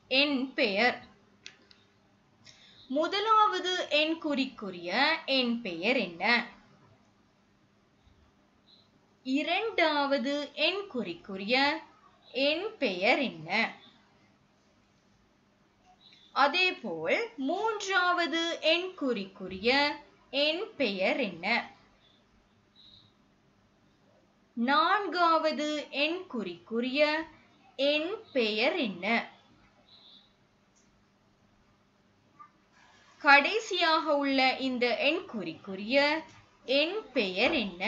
எண் பெயர் முதலாவது எண் குறிக்குரிய எண் பெயர் என்ன இரண்டாவது எண் குறிக்குரிய எண் பெயர் என்ன அதேபோல் மூன்றாவது எண் குறிக்குரிய எண் பெயர் என்ன நான்காவது எண் குறிக்குரிய எண் பெயர் என்ன கடைசியாக உள்ள இந்த எண் குறிக்குரிய எண் பெயர் என்ன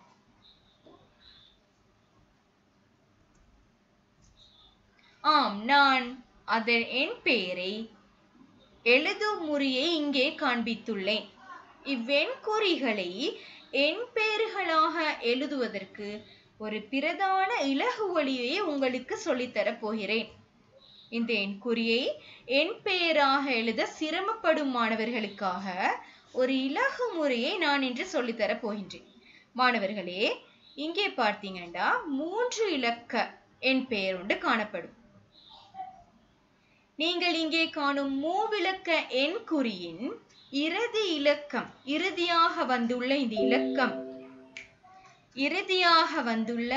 ஆம் நான் அதன் என் பெயரை எழுதும் முறையை இங்கே காண்பித்துள்ளேன் இவ்வெண்குறிகளை எண் பெயர்களாக எழுதுவதற்கு ஒரு பிரதான இலகு வழியை உங்களுக்கு சொல்லித்தரப் போகிறேன் இந்த எண்குறியை எண் பெயராக எழுத சிரமப்படும் மாணவர்களுக்காக ஒரு இலகு முறையை நான் இன்று சொல்லித்தரப் போகின்றேன் மாணவர்களே இங்கே பார்த்தீங்கன்னா மூன்று இலக்க எண் பெயர் ஒன்று காணப்படும் நீங்கள் இங்கே காணும் மூவிலக்க எண் குறியின் இறுதி இலக்கம் இறுதியாக வந்துள்ள இந்த இலக்கம் இறுதியாக வந்துள்ள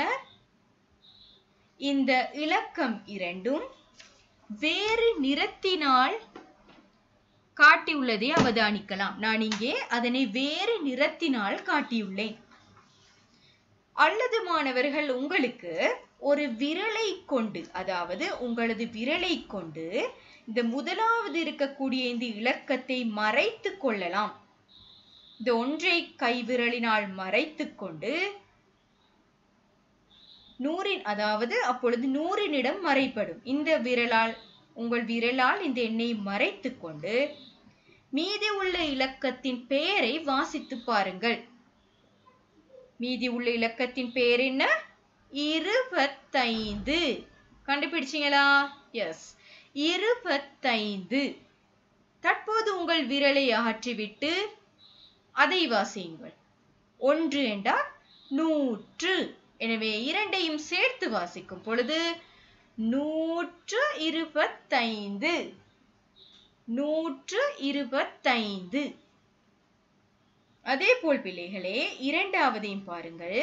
இந்த இலக்கம் இரண்டும் வேறு நிறத்தினால் காட்டியுள்ளதை அவதானிக்கலாம் நான் இங்கே அதனை வேறு நிறத்தினால் காட்டியுள்ளேன் அல்லது மாணவர்கள் உங்களுக்கு ஒரு விரலை கொண்டு அதாவது உங்களது விரலை கொண்டு இந்த முதலாவது இருக்கக்கூடிய இந்த இலக்கத்தை மறைத்து கொள்ளலாம் இந்த ஒன்றை கைவிரலினால் மறைத்து கொண்டு நூறின் அதாவது அப்பொழுது நூறினிடம் மறைப்படும் இந்த விரலால் உங்கள் விரலால் இந்த எண்ணை மறைத்து கொண்டு மீதி உள்ள இலக்கத்தின் பெயரை வாசித்து பாருங்கள் மீதி உள்ள இலக்கத்தின் பெயர் என்ன இருபத்தைந்து கண்டுபிடிச்சீங்களா எஸ் இருபத்தைந்து தற்போது உங்கள் விரலை அகற்றிவிட்டு அதை வாசியுங்கள் ஒன்று என்றால் நூற்று எனவே இரண்டையும் சேர்த்து வாசிக்கும் பொழுது நூற்று இருபத்தைந்து நூற்று இருபத்தைந்து அதே போல் பிள்ளைகளே இரண்டாவதையும் பாருங்கள்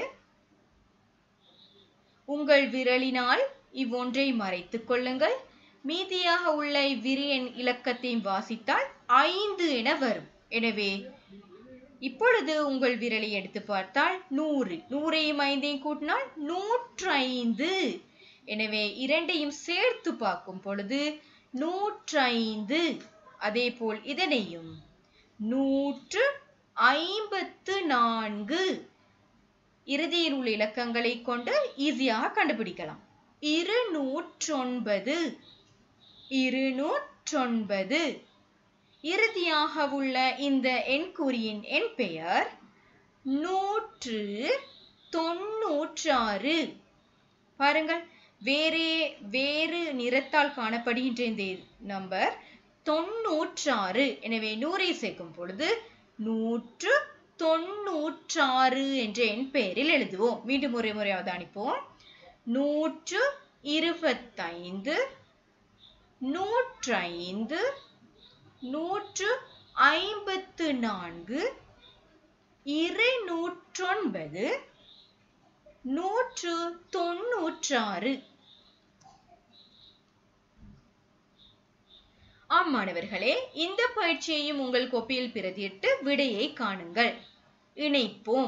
உங்கள் விரலினால் இவ்வொன்றை மறைத்துக் கொள்ளுங்கள் மீதியாக உள்ள இவ்விரியன் இலக்கத்தையும் வாசித்தால் ஐந்து என வரும் எனவே இப்பொழுது உங்கள் விரலை எடுத்து பார்த்தால் நூறு நூறையும் ஐந்தையும் கூட்டினால் நூற்று ஐந்து எனவே இரண்டையும் சேர்த்து பார்க்கும் பொழுது நூற்றைந்து அதே போல் இதனையும் நூற்று ஐம்பத்து நான்கு இறுதியில் உள்ள இலக்கங்களை கொண்டு ஈஸியாக கண்டுபிடிக்கலாம் இருநூற்றொன்பது இருநூற்றொன்பது இறுதியாக உள்ள இந்த எண்குறியின் எண் பெயர் நூற்று தொன்னூற்றாறு பாருங்கள் வேறே வேறு நிறத்தால் காணப்படுகின்ற இந்த நம்பர் தொன்னூற்றாறு எனவே நூறை சேர்க்கும் பொழுது நூற்று தொன்னூற்றாறு என்ற எண் பெயரில் எழுதுவோம் மீண்டும் ஒரு முறை அவதானிப்போம் நூற்று இருபத்தைந்து நூற்றைந்து நூற்று ஐம்பத்து நான்கு இருநூற்றொன்பது நூற்று தொன்னூற்றாறு ஆம் மாணவர்களே இந்த பயிற்சியையும் உங்கள் கோப்பியில் பிரதியிட்டு விடையை காணுங்கள் இணைப்போம்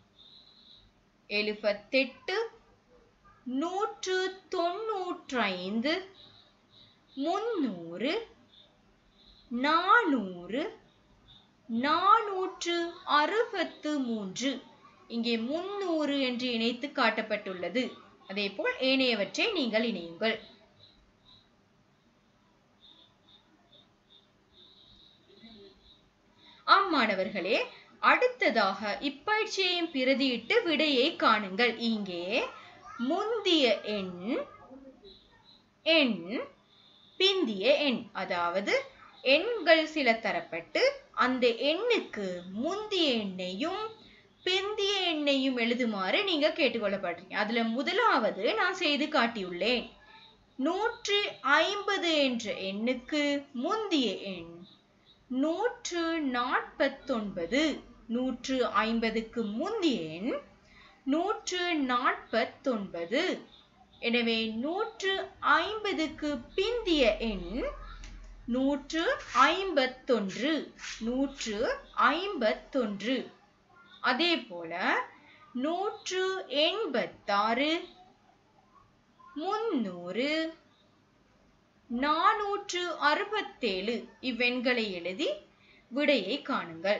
எழுபத்தெட்டு நூற்று தொன்னூற்றைந்து முன்னூறு நானூறு நானூற்று அறுபத்து மூன்று இங்கே முன்னூறு என்று இணைத்து காட்டப்பட்டுள்ளது அதேபோல் ஏனையவற்றை நீங்கள் இணையுங்கள் ஆம் மாணவர்களே அடுத்ததாக இப்பயிற்சியையும் பிரதியிட்டு விடையை காணுங்கள் இங்கே முந்திய எண் எண் பிந்திய எண் அதாவது எண்கள் சில தரப்பட்டு அந்த எண்ணுக்கு முந்திய எண்ணையும் பிந்திய எண்ணையும் எழுதுமாறு நீங்க கேட்டுக்கொள்ளப்படுறீங்க அதுல முதலாவது நான் செய்து காட்டியுள்ளேன் நூற்று ஐம்பது என்ற எண்ணுக்கு முந்திய எண் நூற்று நாற்பத்தொன்பது நூற்று ஐம்பதுக்கு முந்திய எண் நூற்று நாற்பத்தொன்பது எனவே நூற்று ஐம்பதுக்கு பிந்திய எண் நூற்று ஐம்பத்தொன்று நூற்று ஐம்பத்தொன்று அதே போல நூற்று எண்பத்தாறு முன்னூறு நானூற்று அறுபத்தேழு இவ்வெண்களை எழுதி விடையை காணுங்கள்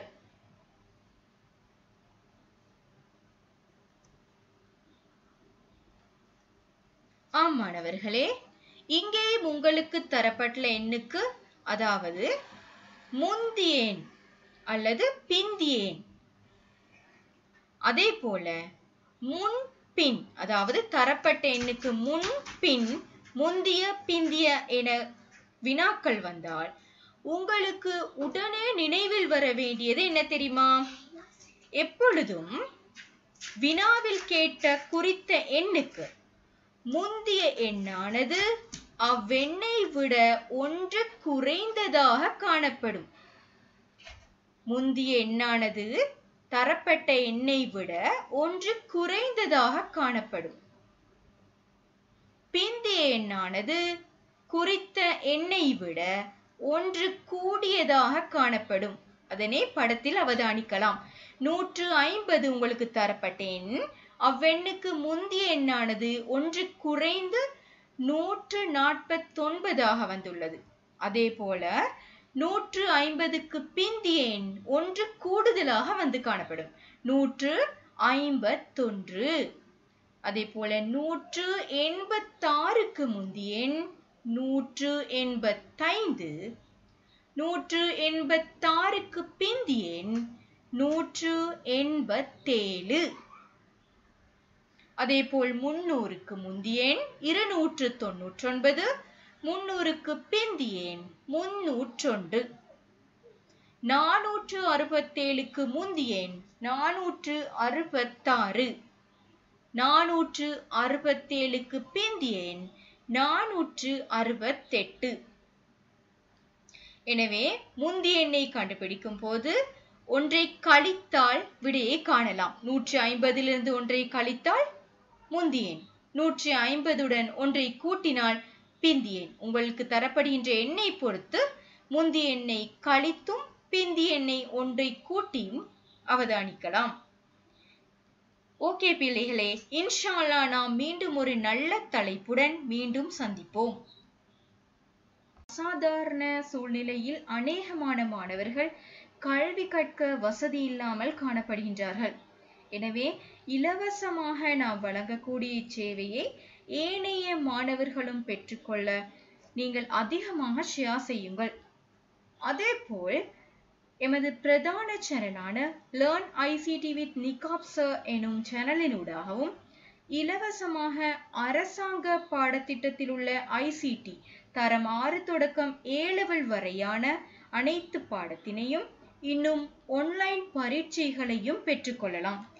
ஆம் மாணவர்களே இங்கேயும் உங்களுக்கு தரப்பட்டுள்ள எண்ணுக்கு அதாவது முந்திய எண் அல்லது பிந்திய எண் அதே போல முன் பின் அதாவது தரப்பட்ட எண்ணுக்கு முன் பின் முந்திய பிந்திய என வினாக்கள் வந்தால் உங்களுக்கு உடனே நினைவில் வர வேண்டியது என்ன தெரியுமா எப்பொழுதும் வினாவில் கேட்ட குறித்த எண்ணுக்கு முந்திய எண்ணானது அவ்வெண்ணை விட ஒன்று குறைந்ததாக காணப்படும் முந்திய எண்ணானது தரப்பட்ட எண்ணை விட ஒன்று குறைந்ததாக காணப்படும் பிந்திய எண்ணானது குறித்த எண்ணை விட ஒன்று கூடியதாக காணப்படும் அதனை படத்தில் அவதானிக்கலாம் நூற்று ஐம்பது உங்களுக்கு தரப்பட்ட எண் அவ்வெண்ணுக்கு முந்திய எண்ணானது ஒன்று குறைந்து நூற்று நாற்பத்தொன்பதாக வந்துள்ளது அதே போல நூற்று ஐம்பதுக்கு பிந்திய எண் ஒன்று கூடுதலாக வந்து காணப்படும் நூற்று ஐம்பத்தொன்று அதே போல நூற்று எண்பத்தாறுக்கு முந்திய எண் நூற்று எண்பத்தைந்து நூற்று எண்பத்தாறுக்கு பிந்திய எண் நூற்று எண்பத்தேழு அதேபோல் முன்னூறுக்கு முந்திய எண் இருநூற்று தொன்னூற்றொன்பது முன்னூறுக்கு பிந்திய எண் முன்னூற்றொன்று நானூற்று அறுபத்தேழுக்கு முந்திய எண் நானூற்று அறுபத்தாறு நானூற்று அறுபத்தேழுக்கு பிந்திய எண் நானூற்று அறுபத்தெட்டு எனவே முந்திய எண்ணை கண்டுபிடிக்கும் போது ஒன்றை கழித்தால் விடையை காணலாம் நூற்றி ஐம்பதிலிருந்து ஒன்றை கழித்தால் முந்திய எண் நூற்றி ஐம்பதுடன் ஒன்றை கூட்டினால் பிந்திய எண் உங்களுக்கு தரப்படுகின்ற எண்ணை பொறுத்து முந்திய எண்ணை கழித்தும் பிந்திய எண்ணை ஒன்றை கூட்டியும் அவதானிக்கலாம் ஓகே பிள்ளைகளே இன்ஷா அல்லாஹ் நாம் மீண்டும் ஒரு நல்ல தலைப்புடன் மீண்டும் சந்திப்போம் அசாதாரண சூழ்நிலையில் அநேகமான மாணவர்கள் கல்வி கற்க வசதி இல்லாமல் காணப்படுகின்றார்கள் எனவே இலவசமாக நாம் வழங்கக்கூடிய இச்சேவையை ஏனைய மாணவர்களும் பெற்றுக்கொள்ள நீங்கள் அதிகமாக ஷேர் செய்யுங்கள் அதேபோல் எமது பிரதான சேனலான learn ICT with Nikab sir எனும் சேனலினூடாகவும் இலவசமாக அரசாங்க பாடத்திட்டத்தில் உள்ள ஐசிடி தரம் ஆறு தொடக்கம் ஏழவல் வரையான அனைத்து பாடத்தினையும் இன்னும் ஆன்லைன் பரீட்சைகளையும் பெற்றுக்கொள்ளலாம்